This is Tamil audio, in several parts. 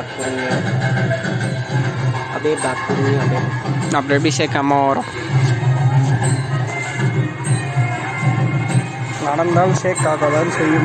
பேக் பொறுமையா அப்படியே பேக் பொறுமையா அப்படியே அப்படி எப்படி சேர்க்காம வரும் நடந்தால் ஷேக் ஆகதான் செய்யும்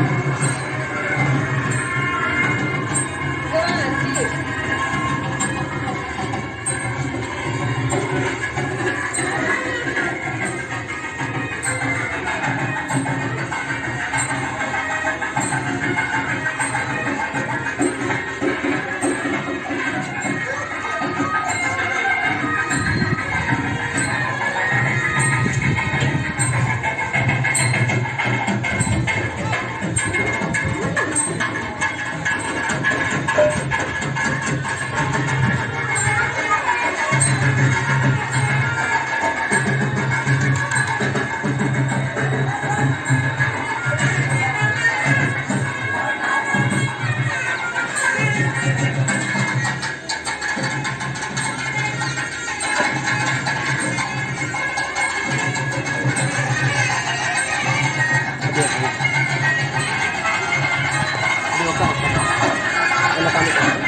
அப்படியே அப்படியே அப்படியே உட்காரு என்ன காமிக்கிறேன்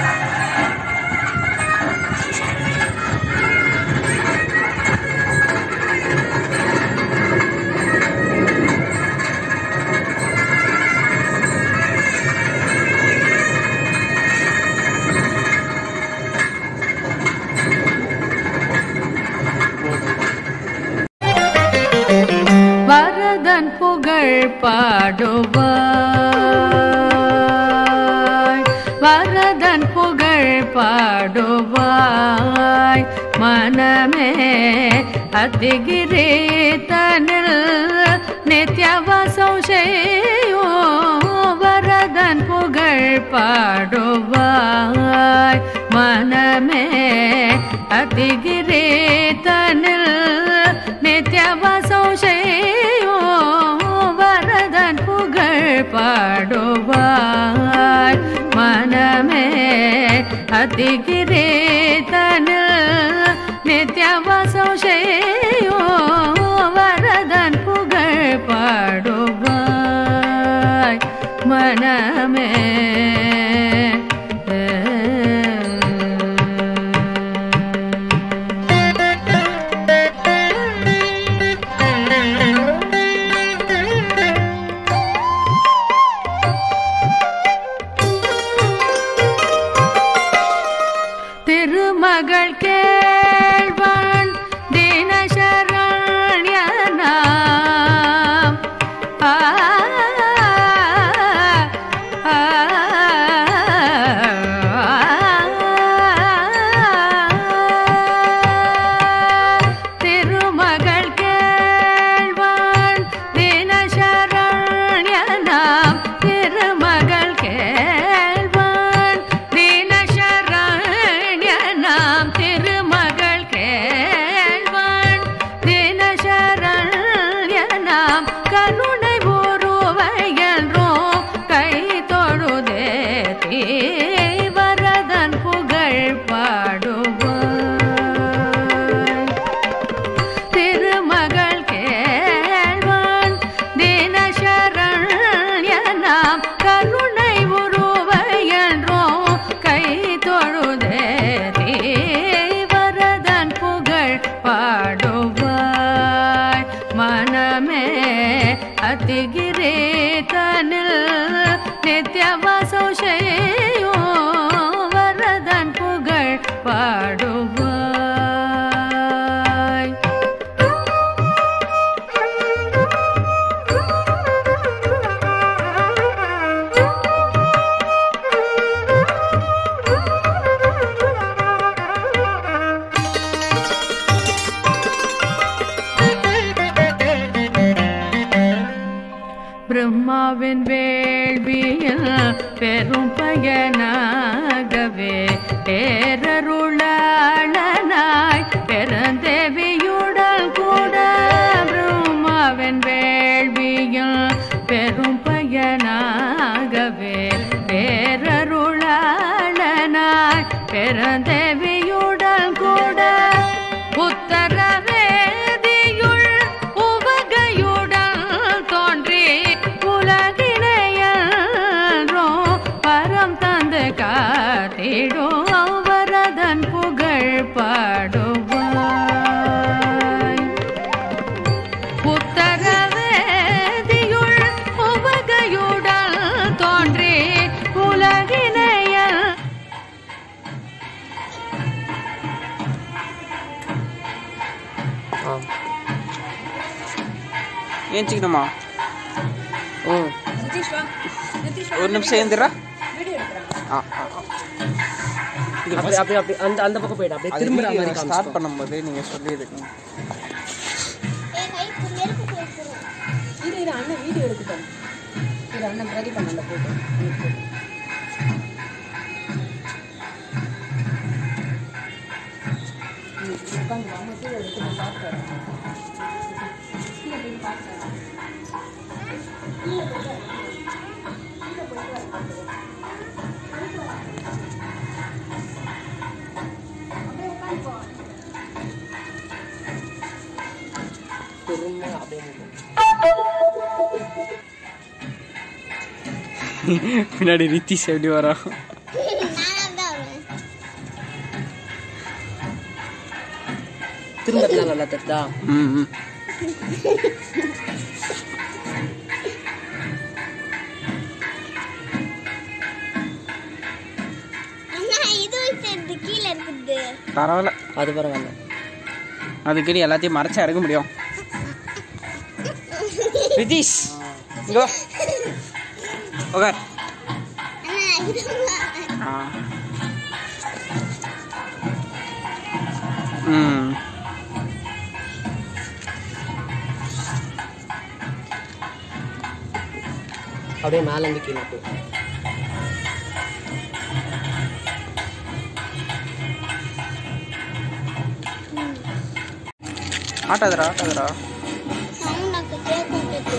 வரதன் புகழ் பாடுவாய் வரதன் புகழ் பாடுவாய் மனமே அதிகிரீதனில் நித்யவாசம் செய்யோ வரதன் புகழ் பாடுவாய் மனமே அதிகிரீதனில் நித்யவாசம் செய்யோ வரதன் புகழ் பாடுவாய் மனமே அதிகிரீதனில் நித்யவாசம் செய்யோ வரதன் புகழ் பாடுவாய் மனமே திருமகள் கேள்வன் தினசரண்யனாம் ஆ ஆ, திருமகள் கேள்வன் தினசரண்யனாம் திருமகள் கேள்வன் தினசரண்யனாம் திருமகள் கேள்வன் தினசரண்யனாம் கருணை ஒருவையன்றோ கை தொழுதே தீவரதன் புகழ் பாடுவாய் திருமகள் கேள்வன் தினசரண்யனாம் கருணை உருவையன்றோ கை தொழுதே தேவரதன் புகழ் பாடுவாய் மனமே அதிகிரேதனில் நித்யவாசம் செய்யோ வரதன் புகழ் பாடுவாய் பிரம்மாவின் வேள்வியில் பெரும் பயனாகவே பேரருளாளனாய் பெருந்தேவியுடன் கூட பிரம்மாவின் வேள்வியில் பெரும் பயனாகவே பேரருளாளனாய் பெருந்தேவியுடன் கூட உத்தரவேதியுள் உவகையுடன் தோன்றி உலகினையன்றோ பரம் தந்து காத்தே ஏஞ்சிக்கணுமா ம் ஒரு நிமிஷம் ஏந்திரா ஆ அப்படி அப்படி அப்படி அந்த அந்த பக்கம் போயிடு அப்படியே திரும்புற மாதிரி ஸ்டார்ட் காமிச்சிக்கோ. பண்ணும்போது நீங்கள் சொல்லிடுங்க இரு இரு அண்ணன் வீடியோ எடுக்கட்டும் இரு அண்ணன் ரெடி பண்ணல போட்டு திரும்ப அப்படியே பின்னாடி ரித்திஷ் எப்படி வரா திரும்பலாம் நல்லா தெரியுதா ம் ம் கீழே இருக்குது பரவாயில்ல அது பரவாயில்ல அதுக்கடி எல்லாத்தையும் மறைச்சா எடுக்க முடியும் ரிதீஷ் இங்க வா உட்கார் அண்ணா இது ஆ ம் அப்படியே மேல இருந்து கீழே போ ஆட்டாதரா ஆட்டாதரா சவுண்ட் அங்க கேட்குது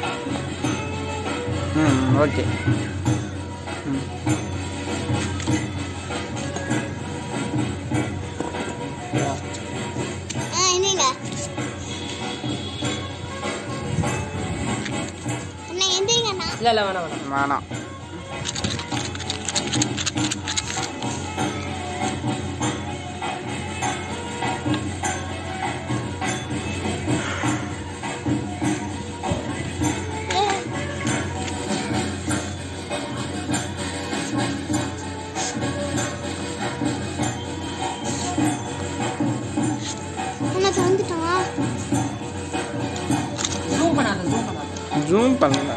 ம் ஓகே ம் ஆ என்னங்க அண்ணா எந்திரிங்கண்ணா இல்ல இல்ல வேணாம் வேணாம் வேணாம் அண்ணா திறந்துட்டான் ஜூம் பண்ணாத ஜூம் பண்ணாத ஜூம் பண்ணல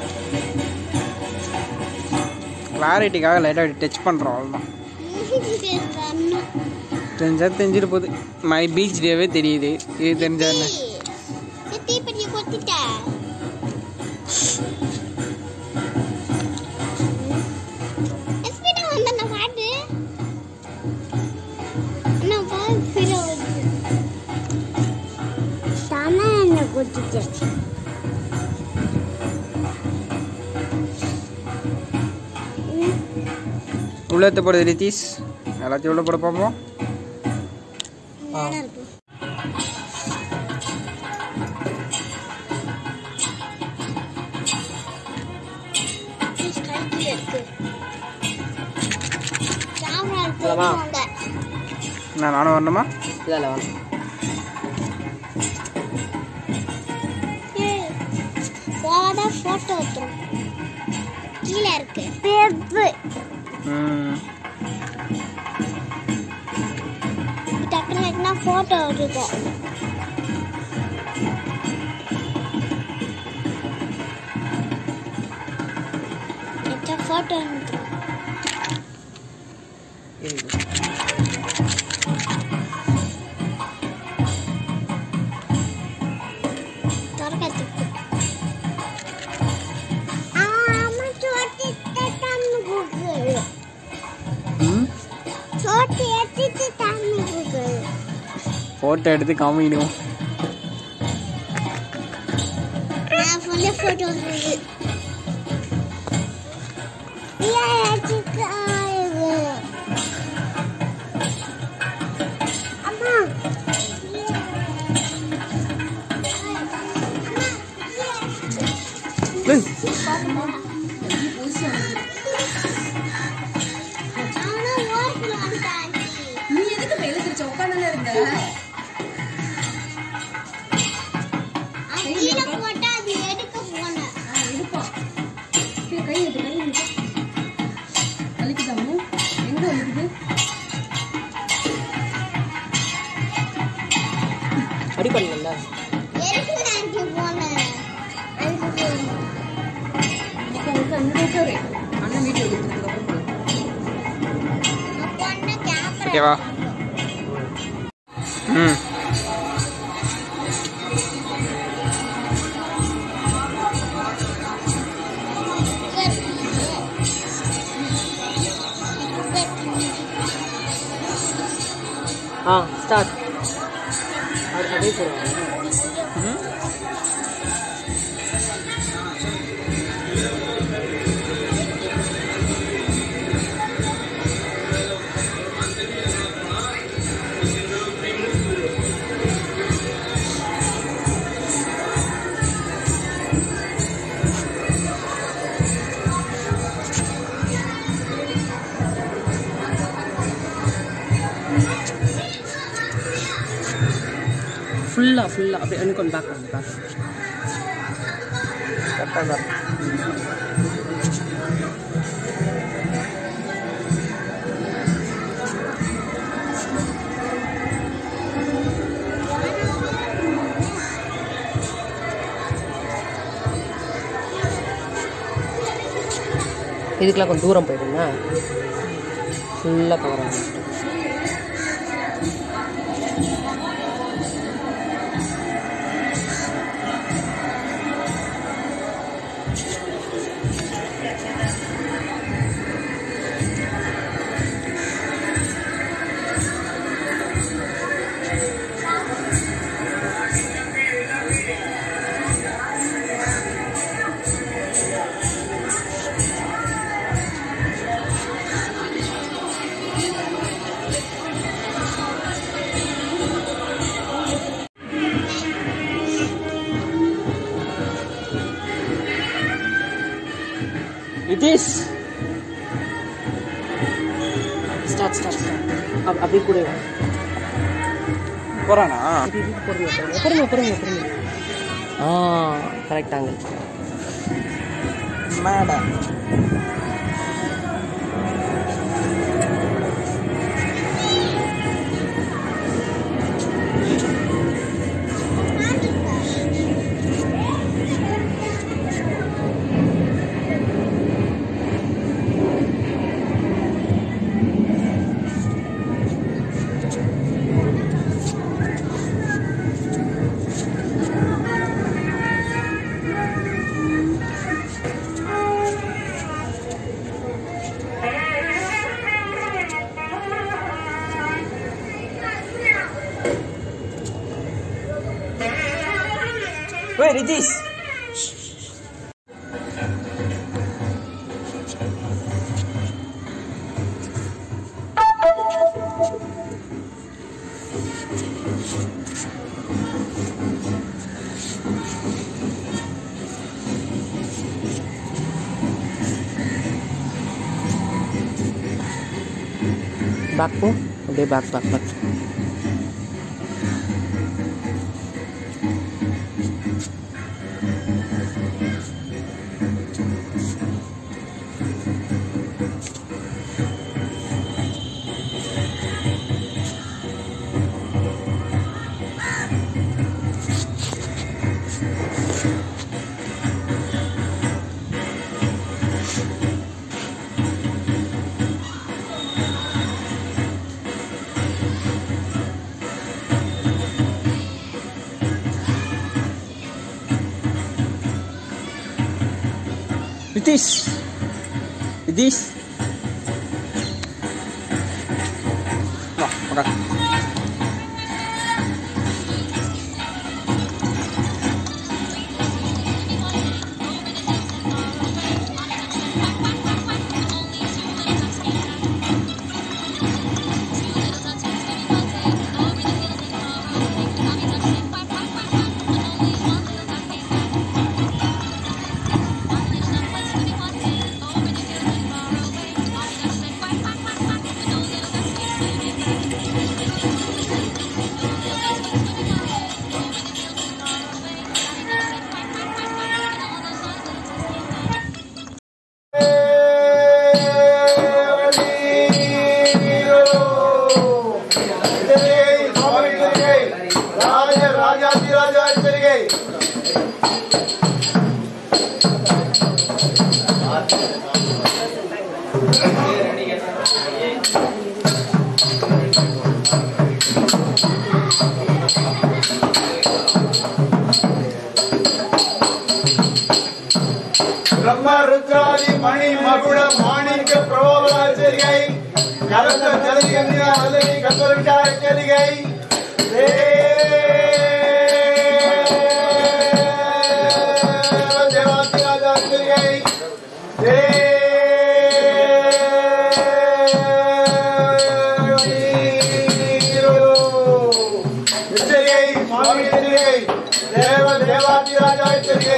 கிளாரிட்டிக்காக லைட்டாக டச் பண்ணுறோம் அவ்வளோதான் அண்ணா தெரிஞ்சா தெரிஞ்சிட்டு போகுது மை பீச் டேவே தெரியுது இது தெரிஞ்சா என்ன தீப்பெட்டி கொத்திட்டேன் எஸ்பிடி வந்தண்ணா பாட்டு அண்ணா பாரு பிற வருது தானே என்ன கொத்திட்டேன் உள்ளத்தை போடுது ரித்தீஷ் எல்லாத்தையும் உள்ள போட பார்ப்போம் நல்லா இருக்கு Fish கழுத்துல இருக்கு. camera இருக்கு, போலாமா? வாங்க. நான் நானும் வரணுமா இல்ல இல்ல வேணாம் ஏய், போகாத photo எடுத்துரும். கீழே இருக்கு பேப்பு ம் டக்குன்னு வைக்கினா போட்டோ இருக்கும் போட்டோ இரு. திறக்கிறதுக்கு ஆமா சோட்டி தண்ணி கொடுக்கு ம் சோட்டி எடுத்துட்டு தண்ணி கொடுக்கு ஃபோட்டோ எடுத்து காமிக்கணும் நான் ஃபுல்ல போட்டோ இருக்கு ஏன் எடுத்துட்டு அம்மா ஏய், நானும் ஓரத்துல வந்துட்டேன் நீ எதுக்கு இப்ப எழுந்திருச்ச உட்காந்துல இருந்த அவன் கீழே போட்டா அது எடுக்க போனேன் ஆ, எடுப்பான் கீழே கை எடுத்து கை எடுத்து வலிக்குதாமு எங்க வலிக்குது அடி பண்ணல எடுக்க போனேன் இங்க உட்காரு அண்ணன் வீடியோ எடுக்கிறதுக்கு அப்புறம் பொண்ணு கேமரா ஓகேவா ம் ஆ ஸ்டார்ட் அது அப்படியே போடுவாங்க ஃபுல்லாக ஃபுல்லாக அப்படியே எனக்கு ஒன்று பேக் வந்து பேக் கரெக்டாக தான் இதுக்கெல்லாம் கொஞ்சம் தூரம் போயிடுங்க ஃபுல்லாக கவர் ஆகும் Nitish start start start up அப்படியே கூட வா. போகிறானா இது இது பொறுமையா பொறுமையா பொறுமையா பொறுமையா ஆ கரெக்ட் ஆங்கிள் மேடம் ஓய் நிதிஷ் பேக் போ அப்படியே back back back Nitish Nitish வா உட்கார் கலந்த தெளிகை அல்லது கத்தரிக்காய் தெளிகை தேவாசி ராஜா தெளிகை எச்சரிகை சுவாமி எச்சரிகை தேவ தேவாதி ராஜா எச்சரிகை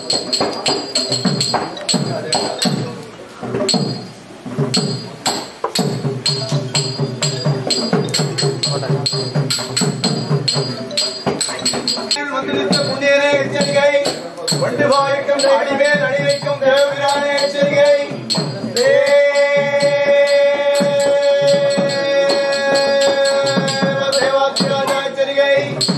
வந்திருந்த புண்ணியனே எச்சரிக்கை வண்டு பாய்க்கும் அடிமேல் அடி வைக்கும் தேவபிரானே எச்சரிக்கை தேவ தேவாதி ராஜா எச்சரிக்கை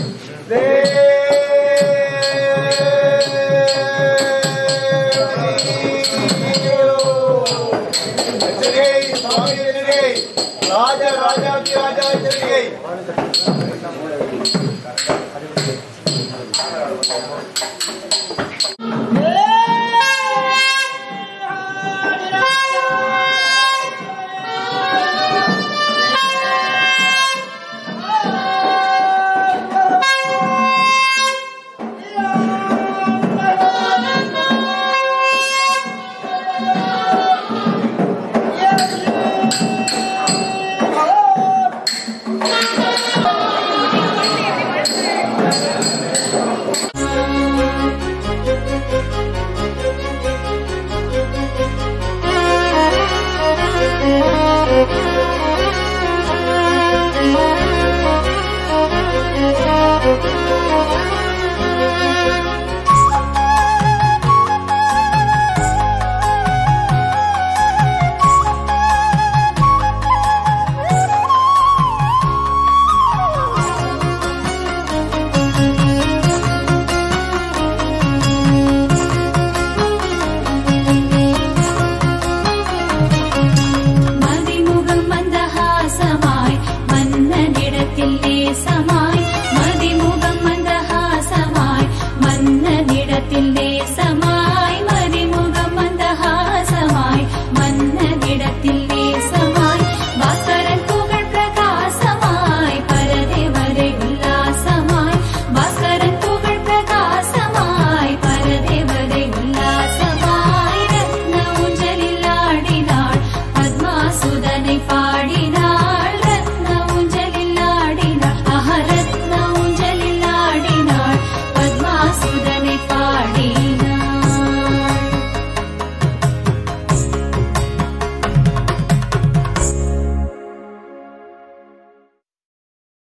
எச்சரிக்கை சுவாமி எச்சரிக்கை ராஜா ராஜாதி ராஜா எச்சரிக்கை